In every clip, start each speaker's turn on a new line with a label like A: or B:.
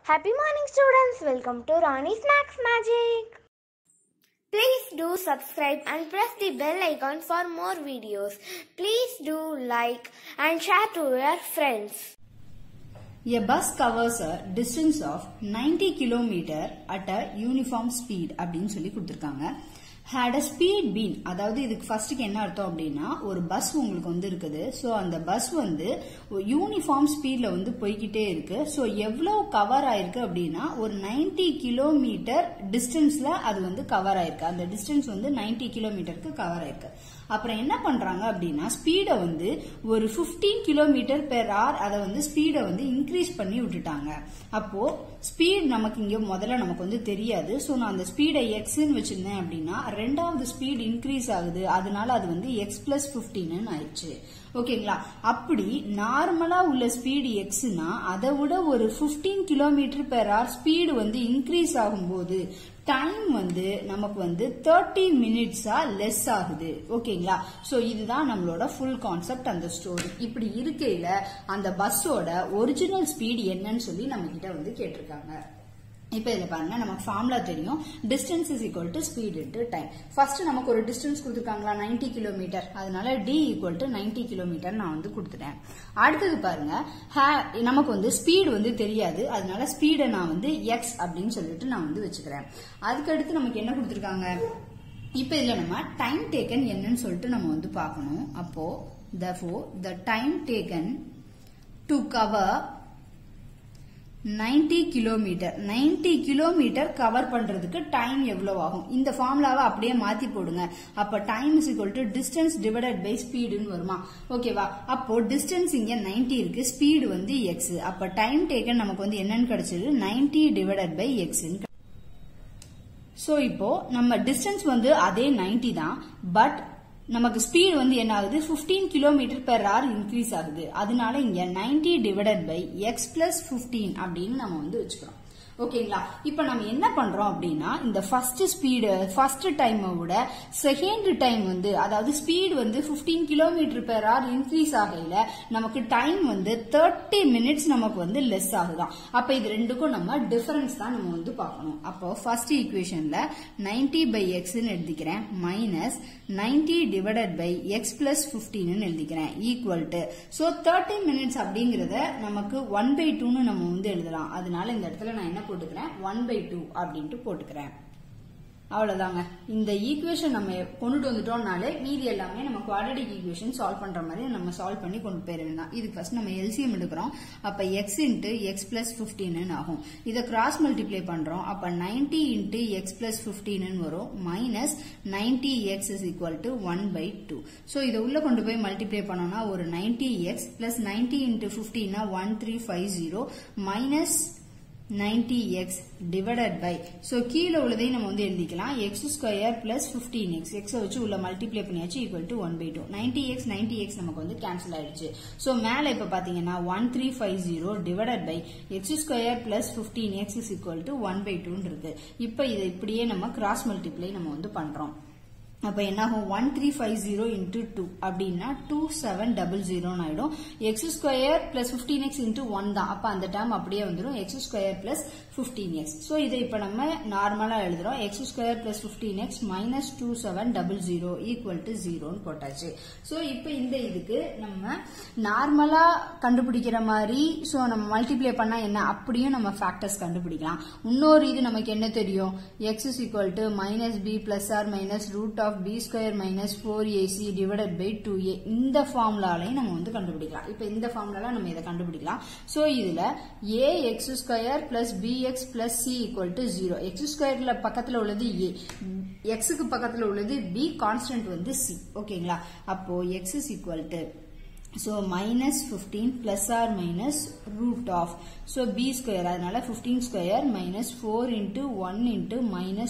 A: Happy morning, students. Welcome to Ronnie Snacks Magic. Please do subscribe and press the bell icon for more videos. Please do like and share to your friends.
B: A bus covers a distance of 90 km at a uniform speed அப்படின்னு சொல்லி கொடுத்துருக்காங்க had a speed been அதாவது இதுக்கு ஃபர்ஸ்ட்டுக்கு என்ன அர்த்தம் அப்படின்னா ஒரு bus உங்களுக்கு வந்து இருக்குது ஸோ அந்த பஸ் வந்து யூனிஃபார்ம் ஸ்பீட்ல வந்து போய்கிட்டே இருக்கு ஸோ எவ்வளவு கவர் ஆயிருக்கு அப்படின்னா ஒரு 90 கிலோமீட்டர் டிஸ்டன்ஸ்ல அது வந்து கவர் ஆயிருக்கு அந்த டிஸ்டன்ஸ் வந்து 90 கிலோமீட்டருக்கு கவர் ஆயிருக்கு அப்புறம் என்ன பண்றாங்க அப்படின்னா ஸ்பீடை வந்து ஒரு 15 கிலோமீட்டர் பெர் ஆர் அதை வந்து ஸ்பீடை வந்து இன்க்ரீஸ் பண்ணி விட்டுட்டாங்க அப்போ ஸ்பீட் நமக்கு இங்க முதல்ல நமக்கு வந்து தெரியாது ஸோ நான் அந்த ஸ்பீடை எக்ஸ்ன்னு வச்சிருந்தேன் அப்படின்னா ரெண்டாவது ஸ்பீட் இன்க்ரீஸ் ஆகுது அதனால அது வந்து எக்ஸ் பிளஸ் பிப்டீன் ஆயிடுச்சு ஓகேங்களா அப்படி நார்மலா உள்ள ஸ்பீடு எக்ஸ்னா அதை விட ஒரு 15 கிலோமீட்டர் பெர் ஆர் ஸ்பீடு வந்து இன்க்ரீஸ் ஆகும்போது டைம் வந்து நமக்கு வந்து தேர்ட்டி மினிட்ஸா லெஸ் ஆகுது ஓகேங்களா சோ இதுதான் நம்மளோட ஃபுல் கான்செப்ட் அந்த ஸ்டோரி இப்படி இருக்கையில அந்த பஸ்ஸோட ஒரிஜினல் ஸ்பீட் என்னன்னு சொல்லி நம்ம கிட்ட வந்து கேட்டிருக்காங்க இப்போ இதில் பாருங்க நமக்கு ஃபார்முலா தெரியும் distance is equal to speed into time first நமக்கு ஒரு டிஸ்டன்ஸ் கொடுத்துருக்காங்களா 90 கிலோமீட்டர் அதனால D equal to ninety kilometre நான் வந்து கொடுத்துட்டேன் அடுத்தது பாருங்க ha- நமக்கு வந்து ஸ்பீடு வந்து தெரியாது அதனால ஸ்பீடை நான் வந்து எக்ஸ் அப்படின்னு சொல்லிட்டு நான் வந்து வச்சுக்கிறேன் அதுக்கடுத்து நமக்கு என்ன கொடுத்துருக்காங்க இப்போ இதில் நம்ம டைம் டேக்கன் என்னன்னு சொல்லிட்டு நம்ம வந்து பார்க்கணும் அப்போ therefore the time taken to cover 90 kilometre 90 kilometre cover பண்றதுக்கு டைம் எவ்வளவு ஆகும் இந்த ஃபார்முலாவை அப்படியே மாத்தி போடுங்க அப்ப time is equal to distance divided by ஸ்பீடுன்னு வருமா ஓகேவா அப்போ டிஸ்டன்ஸ் இங்க 90 இருக்கு ஸ்பீடு வந்து எக்ஸ் அப்ப டைம் டேக்கன் நமக்கு வந்து என்னன்னு கிடைச்சது 90 டிவைடட் பை எக்ஸ் சோ இப்போ நம்ம டிஸ்டன்ஸ் வந்து அதே 90 தான் பட் நமக்கு ஸ்பீடு வந்து என்ன ஆகுது 15 கிலோமீட்டர் பெர் hour இன்க்ரீஸ் ஆகுது அதனால இங்க 90 divided by x plus fifteen அப்படின்னு நம்ம வந்து வச்சுக்கிறோம் ஓகேங்களா இப்ப நம்ம என்ன பண்றோம் அப்படின்னா இந்த ஃபர்ஸ்ட் ஸ்பீடு ஃபர்ஸ்ட் டைம் விட செகண்ட் டைம் வந்து அதாவது ஸ்பீடு வந்து 15 கிலோமீட்டர் பெர் hour இன்க்ரீஸ் ஆகையில நமக்கு டைம் வந்து 30 மினிட்ஸ் நமக்கு வந்து லெஸ் ஆகுதாம் அப்ப இது ரெண்டுக்கும் நம்ம டிஃபரன்ஸ் தான் நம்ம வந்து பார்க்கணும் அப்போ ஃபர்ஸ்ட் ஈக்குவேஷன்ல 90 பை எக்ஸ்ன்னு எழுதிக்கிறேன் minus 90 divided by x plus fifteen எழுதிக்கிறேன் equal to so thirty minutes அப்படிங்கறத நமக்கு ஒன் பை டூன்னு நம்ம வந்து எழுதலாம் அதனால இந்த இடத்துல நான் என்ன போட்டுக்கிறேன் ஒன் பை டூ அப்படின்ட்டு போட்டுக்கிறேன் அவ்வளவுதாங்க இந்த ஈக்குவேஷன் நம்ம கொண்டுட்டு வந்துட்டோம்னாலே மீதி எல்லாமே நம்ம குவாட்ரடிக் ஈக்குவேஷன் சால்வ் பண்ற மாதிரி நம்ம சால்வ் பண்ணி கொண்டு போயிட வேண்டாம் இதுக்கு ஃபர்ஸ்ட் நம்ம எல்சிஎம் எடுக்கிறோம் அப்ப x into x plus fifteen ஆகும் இதை கிராஸ் மல்டிப்ளை பண்றோம் அப்ப 90 இன்ட்டு எக்ஸ் பிளஸ் பிப்டீன் வரும் minus ninety x is equal to one by two so இதை உள்ள கொண்டு போய் மல்டிப்ளை பண்ணோம்னா ஒரு ninety x plus ninety into பிப்டீனா one three five zero minus 90x divided by so கீழே உள்ளதையும் நம்ம வந்து எழுதிக்கலாம் x square plus 15x x வச்சு உள்ள மல்டிப்ளை பண்ணியாச்சு equal to one by two ninety x ninety x நமக்கு வந்து கேன்சல் ஆயிடுச்சு ஸோ மேலே இப்போ பார்த்தீங்கன்னா one three five zero divided by x square plus fifteen x is equal to one by டூன்னு இருக்கு இப்போ இதை இப்படியே நம்ம கிராஸ் மல்டிப்ளை நம்ம வந்து பண்றோம் அப்ப என்ன ஆகும் one three five zero into two அப்படின்னா டூ செவன் டபுள் ஜீரோன்னு ஆயிடும் x square plus fifteen x into one தான் அப்ப அந்த டேர்ம் அப்படியே வந்துடும் x square plus fifteen x so இதை இப்ப நம்ம நார்மலா எழுதுறோம் x square plus fifteen x minus two seven double zero equal to ஜீரோன்னு போட்டாச்சு ஸோ இப்போ இந்த இதுக்கு நம்ம நார்மலா கண்டுபிடிக்கிற மாதிரி ஸோ நம்ம மல்டிப்ளை பண்ணா என்ன அப்படியும் நம்ம ஃபேக்டர்ஸ் கண்டுபிடிக்கலாம் இன்னொரு இது நமக்கு என்ன தெரியும் x is equal to minus b plus or minus root of b square minus four a c divided by two a இந்த ஃபார்முலாலையும் நம்ம வந்து கண்டுபிடிக்கலாம் இப்போ இந்த ஃபார்முலால நம்ம இதை கண்டுபிடிக்கலாம் ஸோ இதுல a x square plus b x plus c equal to zero x ஸ்கொயர்ல பக்கத்துல உள்ளது ஏ எக்ஸுக்கு பக்கத்துல உள்ளது பி கான்ஸ்டன்ட் வந்து சி ஓகேங்களா அப்போ x is equal to So minus 15 plus or minus root of. So b square அதனால 15 square minus 4 into 1 into minus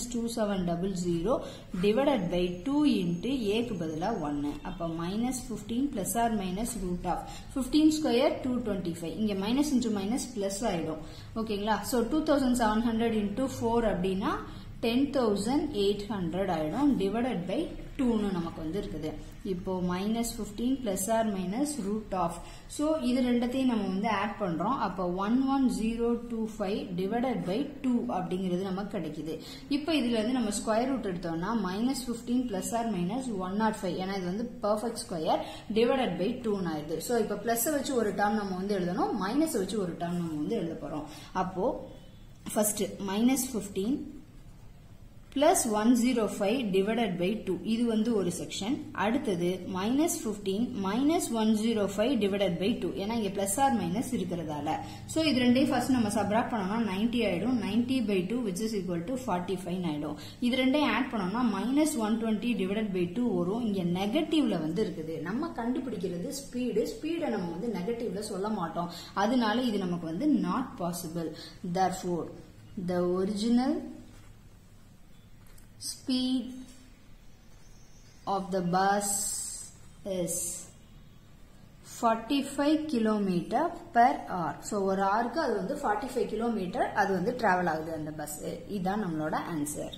B: 2700 divided by 2 into a க்கு பதிலா 1. அப்ப minus 15 plus or minus root of. 15 square 225. இங்க minus into minus plus ஆயிடும். ஓகேங்களா? So 2700 into 4 அப்படின்னா 10800 ஆயிடும் divided by டூன்னு நமக்கு வந்து இருக்குது இப்போ minus fifteen plus or minus root of so இது ரெண்டத்தையும் நம்ம வந்து ஆட் பண்றோம் அப்போ one one zero two five divided by two அப்படிங்கிறது நமக்கு கிடைக்குது இப்போ இதுல இருந்து நம்ம ஸ்கொயர் ரூட் எடுத்தோம்னா minus fifteen plus or minus one nought five ஏன்னா இது வந்து பர்ஃபெக்ட் ஸ்கொயர் டிவைடட் பை டூன்னு ஆயிடுது ஸோ இப்போ பிளஸ் வச்சு ஒரு டேர்ம் நம்ம வந்து எழுதணும் மைனஸ் வச்சு ஒரு டேர்ம் நம்ம வந்து எழுத போறோம் அப்போ first minus fifteen plus one zero five divided by two இது வந்து ஒரு செக்ஷன் அடுத்தது minus fifteen minus one zero five divided by two ஏன்னா இங்க பிளஸ் ஆர் மைனஸ் இருக்கிறதால ஸோ இது ரெண்டையும் ஃபர்ஸ்ட் நம்ம சப்ராக்ட் பண்ணோம்னா நைன்டி ஆயிடும் ninety by two which is equal to forty five ஆயிடும் இது ரெண்டையும் ஆட் பண்ணோம்னா minus one twenty divided by two வரும் இங்க நெகட்டிவ்ல வந்து இருக்குது நம்ம கண்டுபிடிக்கிறது ஸ்பீடு ஸ்பீடை நம்ம வந்து நெகட்டிவ்ல சொல்ல மாட்டோம் அதனால இது நமக்கு வந்து not possible therefore the original speed of the bus is 45 kilometre per hour so ஒரு ஹவருக்கு அது வந்து 45 கிலோமீட்டர் அது வந்து டிராவல் ஆகுது அந்த பஸ் இதுதான் நம்மளோட answer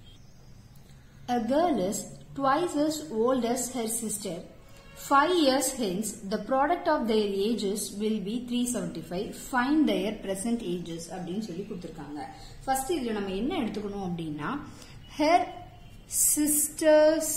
B: A girl is twice as old as her sister. Five years hence, the product of their ages will be 375. Find their present ages அப்படின்னு சொல்லி கொடுத்துருக்காங்க ஃபர்ஸ்ட் இதுல நம்ம என்ன எடுத்துக்கணும் அப்படின்னா her sisters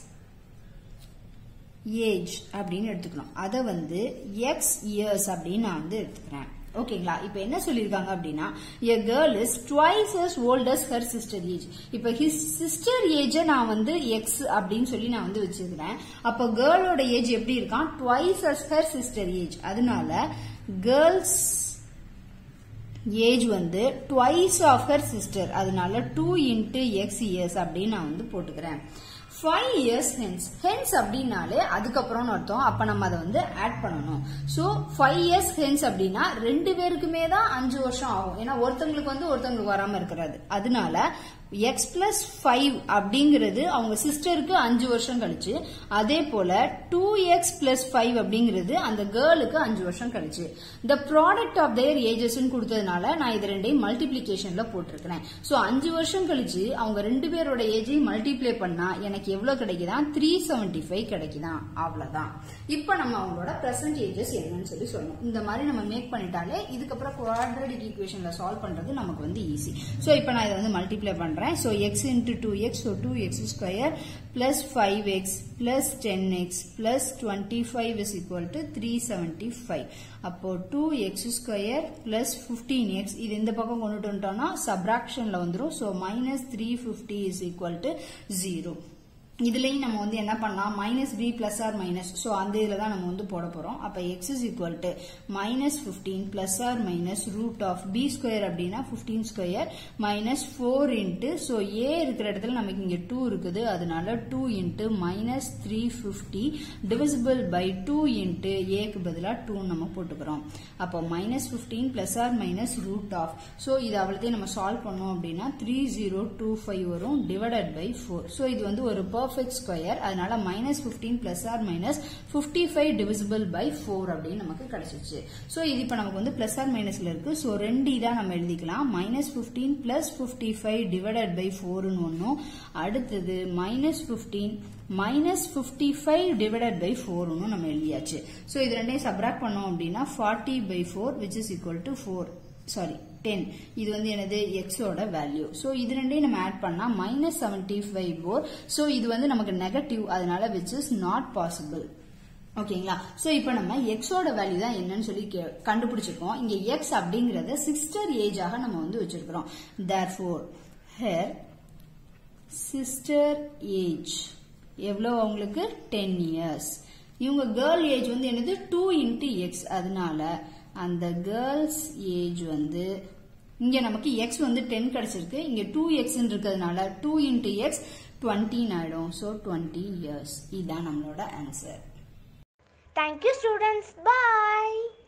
B: ஏஜ் அப்படின்னு எடுத்துக்கணும் அதை வந்து எக்ஸ் இயர்ஸ் அப்படின்னு நான் வந்து எடுத்துக்கிறேன் ஓகேங்களா இப்ப என்ன சொல்லிருக்காங்க அப்படின்னா a girl is twice as old as her sister age இப்ப ஹிஸ் சிஸ்டர் ஏஜ நான் வந்து எக்ஸ் அப்படின்னு சொல்லி நான் வந்து வச்சிருக்கிறேன் அப்ப கேர்ளோட ஏஜ் எப்படி இருக்கான் twice as her sister age அதனால கேர்ள்ஸ் ஏஜ் வந்து ட்வைஸ் ஆஃப் ஹர் சிஸ்டர் அதனால டூ இன்ட்டு எக்ஸ் இயர்ஸ் அப்படின்னு நான் வந்து போட்டுக்கிறேன் ஃபைவ் இயர்ஸ் ஹென்ஸ் ஹென்ஸ் அப்படின்னாலே அதுக்கப்புறம்னு அர்த்தம் அப்ப நம்ம அதை வந்து ஆட் பண்ணணும் ஸோ ஃபைவ் இயர்ஸ் ஹென்ஸ் அப்படின்னா ரெண்டு பேருக்குமே தான் அஞ்சு வருஷம் ஆகும் ஏன்னா ஒருத்தங்களுக்கு வந்து ஒருத்தங்களுக்கு வராம இருக்கிறது அதனால எக்ஸ் பிளஸ் ஃபைவ் அப்படிங்கிறது அவங்க சிஸ்டருக்கு அஞ்சு வருஷம் கழிச்சு அதே போல டூ எக்ஸ் பிளஸ் ஃபைவ் அப்படிங்கிறது அந்த கேர்ளுக்கு அஞ்சு வருஷம் கழிச்சு the product of their ages கொடுத்ததுனால நான் இது ரெண்டையும் மல்டிபிளிகேஷன்ல போட்டிருக்கிறேன் ஸோ அஞ்சு வருஷம் கழிச்சு அவங்க ரெண்டு பேரோட ஏஜையும் மல்டிப்ளை பண்ணா எனக்கு எவ்வளவு கிடைக்குதான் த்ரீ செவன்டி ஃபைவ் கிடைக்குதான் அவ்வளவுதான் இப்போ நம்ம அவங்களோட பிரசன்ட் ஏஜஸ் என்னன்னு சொல்லி சொல்லணும் இந்த மாதிரி நம்ம மேக் பண்ணிட்டாலே இதுக்கப்புறம் குவாட்ரடிக் ஈக்குவேஷன்ல சால்வ் பண்றது நமக்கு வந்து ஈஸி ஸோ இப்போ நான் இதை வந்து மல்டிப்ளை பண்றேன் so x into two x so two x square plus five x plus ten x plus twenty five is equal to three seventy five அப்போ two x square plus fifteen x இது இந்த பக்கம் கொண்டுட்டு வந்துட்டோம்னா சப்ராக்ஷன்ல வந்துடும் so minus three fifty is equal to zero இதுலயும் நம்ம வந்து என்ன பண்ணலாம் minus b plus or minus so அந்த இதுல தான் நம்ம வந்து போட போறோம் அப்ப X is equal to minus fifteen plus or minus root of b square அப்படின்னா fifteen square minus four into so a இருக்கிற இடத்துல நமக்கு இங்க டூ இருக்குது அதனால two into minus three fifty divisible by two into ஏக்கு பதிலாக டூ நம்ம போட்டுக்கிறோம் அப்போ minus fifteen plus or minus root of so இது அவ்வளோத்தையும் நம்ம சால்வ் பண்ணோம் அப்படின்னா த்ரீ ஜீரோ டூ ஃபைவ் வரும் டிவைடட் பை ஃபோர் ஸோ இது வந்து ஒரு பர்ஃபெக்ட் ஸ்கொயர் அதனால minus fifteen plus or minus fifty five divisible by four அப்படின்னு நமக்கு கிடைச்சிச்சு ஸோ இது இப்போ நமக்கு வந்து பிளஸ் ஆர் மைனஸ்ல இருக்கு ஸோ ரெண்டு இதாக நம்ம எழுதிக்கலாம் minus fifteen plus fifty five divided by ஃபோர்னு ஒன்றும் அடுத்தது minus fifteen minus fifty five divided by ஃபோர்னு நம்ம எழுதியாச்சு ஸோ இது ரெண்டையும் சப்ராக்ட் பண்ணோம் அப்படின்னா forty by four which is equal to four sorry ten இது வந்து எனது எக்ஸோட வேல்யூ ஸோ இது ரெண்டையும் நம்ம ஆட் பண்ணா minus seventy five four so இது வந்து நமக்கு நெகட்டிவ் அதனால விச் இஸ் நாட் பாசிபிள் ஓகேங்களா சோ இப்போ நம்ம எக்ஸோட வேல்யூ தான் என்னன்னு சொல்லி கே- கண்டுபிடிச்சிருக்கோம் இங்க எக்ஸ் அப்படிங்கறத சிஸ்டர் ஏஜாக நம்ம வந்து வச்சிருக்கிறோம் therefore her sister age எவ்வளோ அவங்களுக்கு டென் இயர்ஸ் இவங்க கேர்ள் ஏஜ் வந்து என்னது டூ இன்ட்டு எக்ஸ் அதனால அந்த கேர்ள்ஸ் ஏஜ் வந்து இங்க நமக்கு எக்ஸ் வந்து டென் கிடைச்சிருக்கு இங்க டூ எக்ஸ் இருக்கிறதுனால டூ இன்ட்டு எக்ஸ் டுவெண்ட்டின்னு ஆயிடும் ஸோ டுவெண்ட்டி இயர்ஸ் இதுதான் நம்மளோட answer
A: Thank you, students. Bye.